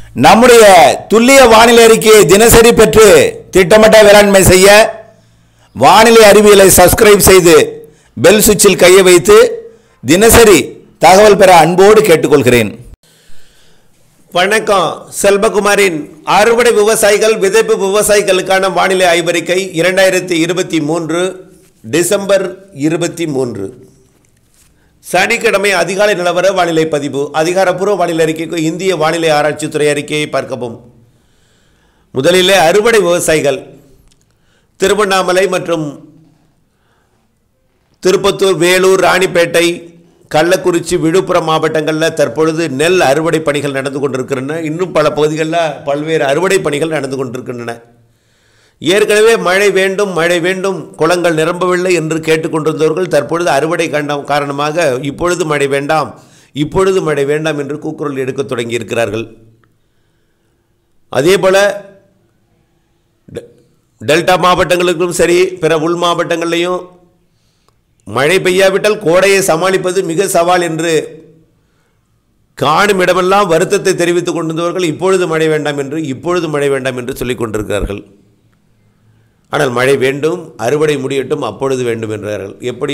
நம்முடைய துல்லிய வானிலை அறிக்கையை தினசரி பெற்று திட்டமிட்ட வேளாண்மை செய்ய வானிலை அறிவியலை சப்ஸ்கிரைப் செய்து பெல் சுவிட்சில் கையை வைத்து தினசரி தகவல் பெற அன்போடு கேட்டுக்கொள்கிறேன் வணக்கம் செல்வகுமாரின் அறுவடை விவசாயிகள் விதைப்பு விவசாயிகளுக்கான வானிலை ஆய்வறிக்கை இரண்டாயிரத்தி இருபத்தி மூன்று டிசம்பர் இருபத்தி மூன்று சனிக்கிழமை அதிகாலை நிலவர வானிலை பதிவு அதிகாரப்பூர்வ வானிலை அறிக்கைக்கு இந்திய வானிலை ஆராய்ச்சித்துறை அறிக்கையை பார்க்கவும் முதலிலே அறுவடை விவசாயிகள் திருவண்ணாமலை மற்றும் திருப்பத்தூர் வேலூர் ராணிப்பேட்டை கள்ளக்குறிச்சி விழுப்புரம் மாவட்டங்களில் தற்பொழுது நெல் அறுவடை பணிகள் நடந்து கொண்டிருக்கின்றன இன்னும் பல பகுதிகளில் பல்வேறு அறுவடை பணிகள் நடந்து கொண்டிருக்கின்றன ஏற்கனவே மழை வேண்டும் மழை வேண்டும் குளங்கள் நிரம்பவில்லை என்று கேட்டுக்கொண்டிருந்தவர்கள் தற்பொழுது அறுவடை கண்டம் காரணமாக இப்பொழுது மழை வேண்டாம் இப்பொழுது மழை வேண்டாம் என்று கூக்குரல் எடுக்க தொடங்கி இருக்கிறார்கள் அதே போல டெ- டெல்டா மாவட்டங்களுக்கும் சரி பிற உள் மாவட்டங்கள்லையும் மழை பெய்யாவிட்டால் கோடையை சமாளிப்பது மிக சவால் என்று காணும் இடமெல்லாம் வருத்தத்தை தெரிவித்துக் கொண்டிருந்தவர்கள் இப்பொழுது மழை வேண்டாம் என்று இப்பொழுது மழை வேண்டாம் என்று சொல்லிக் கொண்டிருக்கிறார்கள் ஆனால் மழை வேண்டும் அறுவடை முடியட்டும் அப்பொழுது வேண்டும் என்றார்கள் எப்படி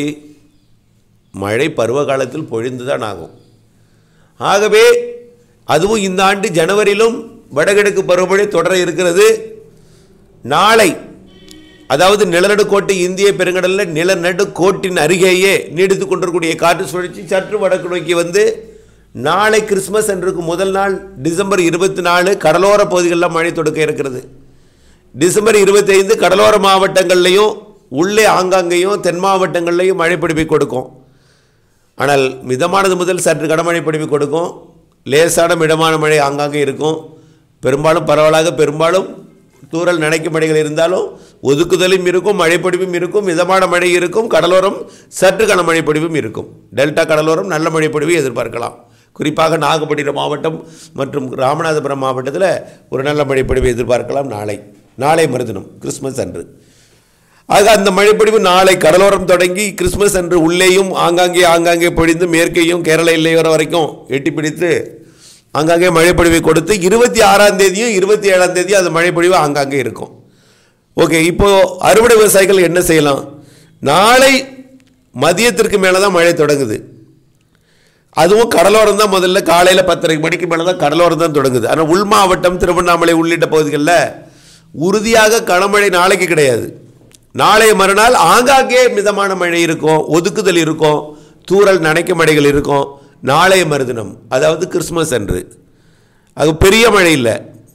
மழை பருவ காலத்தில் பொழிந்துதான் ஆகும் ஆகவே அதுவும் இந்த ஆண்டு ஜனவரியிலும் வடகிழக்கு பருவமழை தொடர இருக்கிறது நாளை அதாவது நிலநடுக்கோட்டு இந்திய பெருங்கடலில் நிலநடுக்கோட்டின் அருகேயே நீடித்துக் கொண்டிருக்கக்கூடிய காற்று சுழற்சி சற்று வடக்கு நோக்கி வந்து நாளை கிறிஸ்மஸ் அன்றுக்கு முதல் நாள் டிசம்பர் இருபத்தி நாலு கடலோர பகுதிகளில் மழை தொடக்க இருக்கிறது டிசம்பர் இருபத்தைந்து கடலோர மாவட்டங்கள்லையும் உள்ளே ஆங்காங்கேயும் தென் மாவட்டங்கள்லையும் மழை பிடிப்பை கொடுக்கும் ஆனால் மிதமானது முதல் சற்று கனமழை பிடிப்பு கொடுக்கும் லேசான மிதமான மழை ஆங்காங்கே இருக்கும் பெரும்பாலும் பரவலாக பெரும்பாலும் தூறல் நனைக்கும் மழைகள் இருந்தாலும் ஒதுக்குதலும் இருக்கும் மழைப்பொழிவும் இருக்கும் மிதமான மழை இருக்கும் கடலோரம் சற்று கனமழை பொழிவும் இருக்கும் டெல்டா கடலோரம் நல்ல மழை பொழிவை எதிர்பார்க்கலாம் குறிப்பாக நாகப்பட்டினம் மாவட்டம் மற்றும் ராமநாதபுரம் மாவட்டத்தில் ஒரு நல்ல மழை பொழிவை எதிர்பார்க்கலாம் நாளை நாளை மறுதினம் கிறிஸ்மஸ் அன்று ஆக அந்த மழைப்பொழிவு நாளை கடலோரம் தொடங்கி கிறிஸ்மஸ் அன்று உள்ளேயும் ஆங்காங்கே ஆங்காங்கே பொழிந்து மேற்கையும் கேரள எல்லையோரம் வரைக்கும் எட்டி பிடித்து ஆங்காங்கே மழைப்பொழிவை கொடுத்து இருபத்தி ஆறாம் தேதியும் இருபத்தி ஏழாம் தேதியும் அந்த மழைப்பொழிவு ஆங்காங்கே இருக்கும் ஓகே இப்போ அறுவடை விவசாயிகள் என்ன செய்யலாம் நாளை மதியத்திற்கு மேலே தான் மழை தொடங்குது அதுவும் கடலோரம் தான் முதல்ல காலையில் பத்தரை மணிக்கு மேலே தான் கடலோரம் தான் தொடங்குது ஆனால் உள் மாவட்டம் திருவண்ணாமலை உள்ளிட்ட பகுதிகளில் உறுதியாக கனமழை நாளைக்கு கிடையாது நாளைய மறுநாள் ஆங்காங்கே மிதமான மழை இருக்கும் ஒதுக்குதல் இருக்கும் தூறல் நனைக்க மழைகள் இருக்கும் நாளைய மறுதினம் அதாவது கிறிஸ்மஸ் அன்று அது பெரிய மழை இல்லை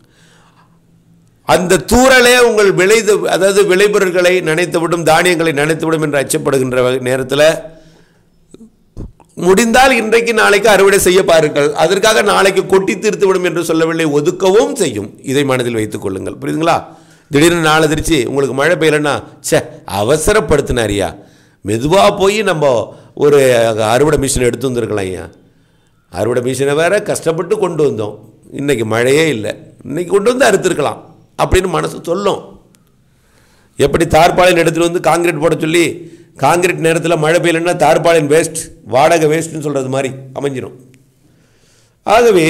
அந்த தூறலே உங்கள் விளைது அதாவது விளைபொருட்களை நனைத்துவிடும் தானியங்களை நனைத்துவிடும் என்று அச்சப்படுகின்ற வகை- நேரத்தில் முடிந்தால் இன்றைக்கு நாளைக்கு அறுவடை செய்ய பாருங்கள் அதற்காக நாளைக்கு கொட்டி தீர்த்து விடும் என்று சொல்லவில்லை ஒதுக்கவும் செய்யும் இதை மனதில் வைத்துக் கொள்ளுங்கள் புரியுதுங்களா திடீர்னு நாளை திருச்சி உங்களுக்கு மழை பெய்யலன்னா ச்சே அவசரப்படுத்தினாரியா மெதுவாக போய் நம்ம ஒரு அறுவடை மிஷின் எடுத்து வந்திருக்கலாம் ஐயா அறுவடை மிஷினை வேற கஷ்டப்பட்டு கொண்டு வந்தோம் இன்னைக்கு மழையே இல்லை இன்னைக்கு கொண்டு வந்து அறுத்துருக்கலாம் அப்படின்னு மனசு சொல்லும் எப்படி தார்பாலின் எடுத்துகிட்டு வந்து காங்கிரீட் போட சொல்லி காங்கிரீட் நேரத்தில் மழை பெய்யலன்னா தார்பாலின் வேஸ்ட் வாடகை வேஸ்ட்னு சொல்கிறது மாதிரி அமைஞ்சிடும் ஆகவே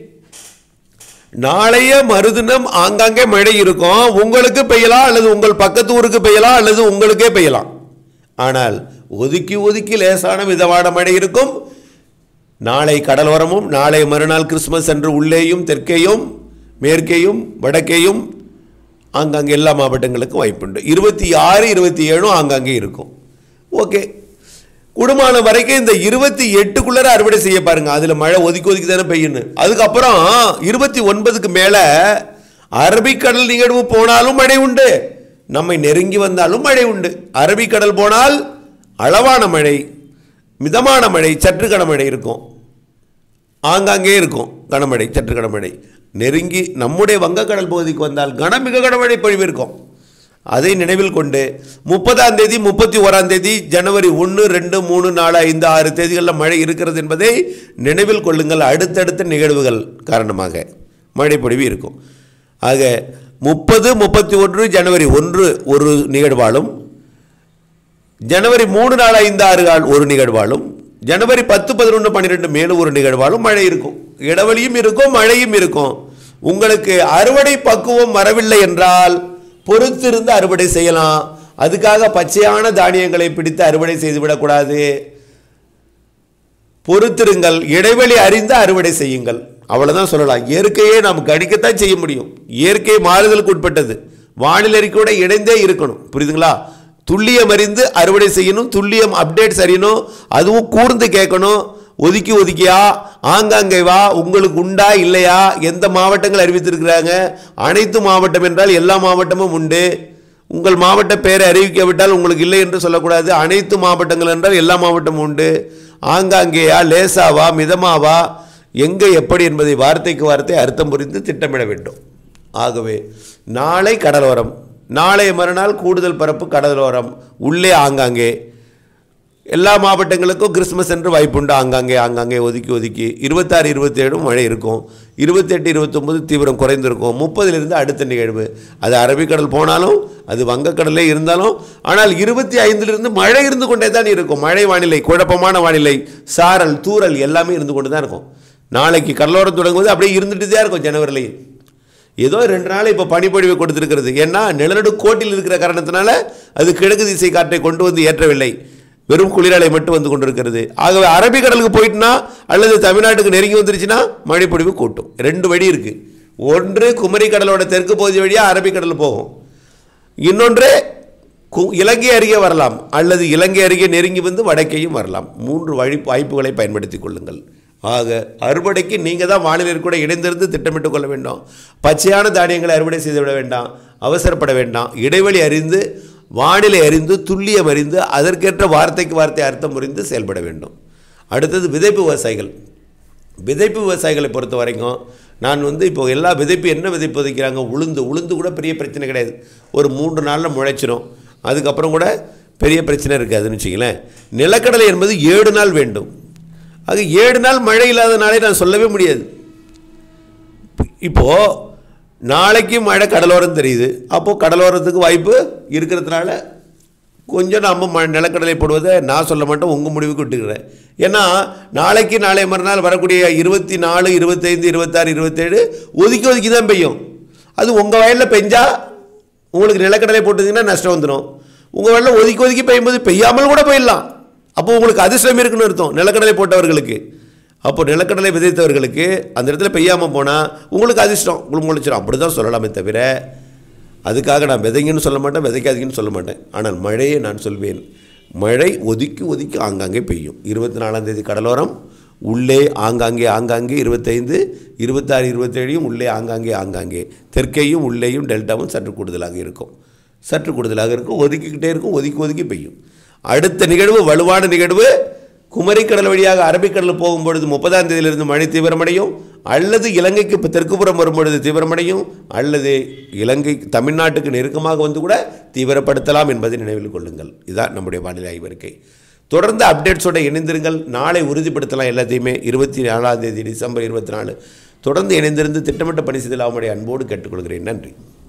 நாளைய மறுதினம் ஆங்காங்கே மழை இருக்கும் உங்களுக்கு பெய்யலாம் அல்லது உங்கள் பக்கத்து ஊருக்கு பெய்யலாம் அல்லது உங்களுக்கே பெய்யலாம் ஆனால் ஒதுக்கி ஒதுக்கி லேசான மிதமான மழை இருக்கும் நாளை கடலோரமும் நாளை மறுநாள் கிறிஸ்மஸ் அன்று உள்ளேயும் தெற்கேயும் மேற்கேயும் வடக்கேயும் ஆங்காங்கே எல்லா மாவட்டங்களுக்கும் வாய்ப்புண்டு இருபத்தி ஆறு இருபத்தி ஏழும் ஆங்காங்கே இருக்கும் ஓகே குடும்பமான வரைக்கும் இந்த இருபத்தி எட்டுக்குள்ளே அறுவடை செய்ய பாருங்க அதில் மழை ஒதுக்கி ஒதுக்கி தானே பெய்யணும் அதுக்கப்புறம் இருபத்தி ஒன்பதுக்கு மேலே அரபிக்கடல் நிகழ்வு போனாலும் மழை உண்டு நம்மை நெருங்கி வந்தாலும் மழை உண்டு அரபிக்கடல் போனால் அளவான மழை மிதமான மழை சற்று கனமழை இருக்கும் ஆங்காங்கே இருக்கும் கனமழை சற்று கனமழை நெருங்கி நம்முடைய வங்கக்கடல் பகுதிக்கு வந்தால் கன மிக கனமழை பொழிவு இருக்கும் அதை நினைவில் கொண்டு முப்பதாம் தேதி முப்பத்தி ஓராம் தேதி ஜனவரி ஒன்று ரெண்டு மூணு நாலு ஐந்து ஆறு தேதிகளில் மழை இருக்கிறது என்பதை நினைவில் கொள்ளுங்கள் அடுத்தடுத்த நிகழ்வுகள் காரணமாக மழை பொழிவு இருக்கும் ஆக முப்பது முப்பத்தி ஒன்று ஜனவரி ஒன்று ஒரு நிகழ்வாலும் ஜனவரி மூணு நாலு ஐந்து ஆறு நாள் ஒரு நிகழ்வாலும் ஜனவரி பத்து பதினொன்று பன்னிரெண்டு மேலும் ஒரு நிகழ்வாலும் மழை இருக்கும் இடைவெளியும் இருக்கும் மழையும் இருக்கும் உங்களுக்கு அறுவடை பக்குவம் வரவில்லை என்றால் பொறுத்திருந்து அறுவடை செய்யலாம் அதுக்காக பச்சையான தானியங்களை பிடித்து அறுவடை செய்துவிடக்கூடாது பொறுத்திருங்கள் இடைவெளி அறிந்து அறுவடை செய்யுங்கள் அவ்வளவுதான் சொல்லலாம் இயற்கையை நாம் கணிக்கத்தான் செய்ய முடியும் இயற்கை மாறுதலுக்கு உட்பட்டது வானிலை அறிக்கையோட இணைந்தே இருக்கணும் புரியுதுங்களா துல்லியம் அறிந்து அறுவடை செய்யணும் துல்லியம் அப்டேட்ஸ் அறியணும் அதுவும் கூர்ந்து கேட்கணும் ஒதுக்கி ஒதுக்கியா ஆங்காங்கே வா உங்களுக்கு உண்டா இல்லையா எந்த மாவட்டங்கள் அறிவித்திருக்கிறாங்க அனைத்து மாவட்டம் என்றால் எல்லா மாவட்டமும் உண்டு உங்கள் மாவட்ட பெயரை அறிவிக்காவிட்டால் உங்களுக்கு இல்லை என்று சொல்லக்கூடாது அனைத்து மாவட்டங்கள் என்றால் எல்லா மாவட்டமும் உண்டு ஆங்காங்கேயா லேசாவா மிதமாவா எங்கே எப்படி என்பதை வார்த்தைக்கு வார்த்தை அர்த்தம் புரிந்து திட்டமிட வேண்டும் ஆகவே நாளை கடலோரம் நாளை மறுநாள் கூடுதல் பரப்பு கடலோரம் உள்ளே ஆங்காங்கே எல்லா மாவட்டங்களுக்கும் கிறிஸ்மஸ் என்று வாய்ப்புண்டு ஆங்காங்கே ஆங்காங்கே ஒதுக்கி ஒதுக்கி இருபத்தாறு இருபத்தேழும் மழை இருக்கும் இருபத்தெட்டு இருபத்தொம்பது தீவிரம் குறைந்திருக்கும் முப்பதிலிருந்து அடுத்த நிகழ்வு அது அரபிக்கடல் போனாலும் அது வங்கக்கடலே இருந்தாலும் ஆனால் இருபத்தி ஐந்திலிருந்து மழை இருந்து கொண்டே தான் இருக்கும் மழை வானிலை குழப்பமான வானிலை சாரல் தூறல் எல்லாமே இருந்து கொண்டு தான் இருக்கும் நாளைக்கு கடலோரம் தொடங்குவது அப்படியே இருந்துட்டு தான் இருக்கும் ஜனவரிலையும் ஏதோ ரெண்டு நாள் இப்போ பனிப்பொழிவை கொடுத்திருக்கிறது ஏன்னா நிலநடு கோட்டில் இருக்கிற காரணத்தினால அது கிழக்கு திசை காற்றை கொண்டு வந்து ஏற்றவில்லை வெறும் குளிரலை மட்டும் வந்து கொண்டிருக்கிறது ஆகவே அரபிக்கடலுக்கு போயிட்டுனா அல்லது தமிழ்நாட்டுக்கு நெருங்கி வந்துருச்சுன்னா மழைப்பொழிவு கூட்டும் ரெண்டு வழி இருக்கு ஒன்று குமரி கடலோட தெற்கு பகுதி வழியாக அரபிக்கடல் போகும் இன்னொன்று கு- இலங்கை அருகே வரலாம் அல்லது இலங்கை அருகே நெருங்கி வந்து வடக்கையும் வரலாம் மூன்று வழி வாய்ப்புகளை பயன்படுத்திக் கொள்ளுங்கள் ஆக அறுவடைக்கு நீங்கள் தான் வானிலை கூட இணைந்திருந்து திட்டமிட்டு கொள்ள வேண்டும் பச்சையான தானியங்களை அறுவடை செய்துவிட வேண்டாம் அவசரப்பட வேண்டாம் இடைவெளி அறிந்து வானிலை அறிந்து துல்லியம் அறிந்து அதற்கேற்ற வார்த்தைக்கு வார்த்தை அர்த்தம் புரிந்து செயல்பட வேண்டும் அடுத்தது விதைப்பு விவசாயிகள் விதைப்பு விவசாயிகளை பொறுத்த வரைக்கும் நான் வந்து இப்போ எல்லா விதைப்பு என்ன விதைப்பு விதைக்கிறாங்க உளுந்து உளுந்து கூட பெரிய பிரச்சனை கிடையாது ஒரு மூன்று நாளில் முளைச்சிரும் அதுக்கப்புறம் கூட பெரிய பிரச்சனை இருக்காதுன்னு வச்சுங்களேன் நிலக்கடலை என்பது ஏழு நாள் வேண்டும் அது ஏழு நாள் மழை இல்லாத நாளை நான் சொல்லவே முடியாது இப்போ நாளைக்கு மழை கடலோரம் தெரியுது அப்போது கடலோரத்துக்கு வாய்ப்பு இருக்கிறதுனால கொஞ்சம் நாம் ம நிலக்கடலை போடுவதை நான் சொல்ல மாட்டேன் உங்கள் முடிவுக்கு விட்டுக்கிறேன் ஏன்னா நாளைக்கு நாளை மறுநாள் வரக்கூடிய இருபத்தி நாலு இருபத்தைந்து இருபத்தாறு இருபத்தேழு ஒதுக்கி ஒதுக்கி தான் பெய்யும் அது உங்கள் வயலில் பெஞ்சா உங்களுக்கு நிலக்கடலை போட்டுங்கன்னா நஷ்டம் வந்துடும் உங்கள் வயலில் ஒதுக்கி ஒதுக்கி பெய்யும்போது பெய்யாமல் கூட போயிடலாம் அப்போ உங்களுக்கு அதிர்ஷ்டம் இருக்குன்னு அர்த்தம் நிலக்கடலை போட்டவர்களுக்கு அப்போ நிலக்கடலை விதைத்தவர்களுக்கு அந்த இடத்துல பெய்யாமல் போனால் உங்களுக்கு அதிர்ஷ்டம் உங்களுக்கு முளைச்சிடும் அப்படி தான் சொல்லலாமே தவிர அதுக்காக நான் விதைங்கன்னு சொல்ல மாட்டேன் விதைக்காதீங்கன்னு சொல்ல மாட்டேன் ஆனால் மழையை நான் சொல்வேன் மழை ஒதுக்கி ஒதுக்கி ஆங்காங்கே பெய்யும் இருபத்தி நாலாம் தேதி கடலோரம் உள்ளே ஆங்காங்கே ஆங்காங்கே இருபத்தைந்து இருபத்தாறு இருபத்தேழையும் உள்ளே ஆங்காங்கே ஆங்காங்கே தெற்கேயும் உள்ளேயும் டெல்டாவும் சற்று கூடுதலாக இருக்கும் சற்று கூடுதலாக இருக்கும் ஒதுக்கிக்கிட்டே இருக்கும் ஒதுக்கி ஒதுக்கி பெய்யும் அடுத்த நிகழ்வு வலுவான நிகழ்வு குமரிக்கடல் வழியாக அரபிக்கடல் போகும்பொழுது முப்பதாம் தேதியிலிருந்து மழை தீவிரமடையும் அல்லது இலங்கைக்கு இப்போ தெற்குப்புறம் வரும்பொழுது தீவிரமடையும் அல்லது இலங்கை தமிழ்நாட்டுக்கு நெருக்கமாக வந்து கூட தீவிரப்படுத்தலாம் என்பதை நினைவில் கொள்ளுங்கள் இதுதான் நம்முடைய வானிலை ஆய்வறிக்கை தொடர்ந்து அப்டேட்ஸோட இணைந்திருங்கள் நாளை உறுதிப்படுத்தலாம் எல்லாத்தையுமே இருபத்தி நாலாம் தேதி டிசம்பர் இருபத்தி நாலு தொடர்ந்து இணைந்திருந்து திட்டமிட்ட பணி செய்தல் அவனுடைய அன்போடு கேட்டுக்கொள்கிறேன் நன்றி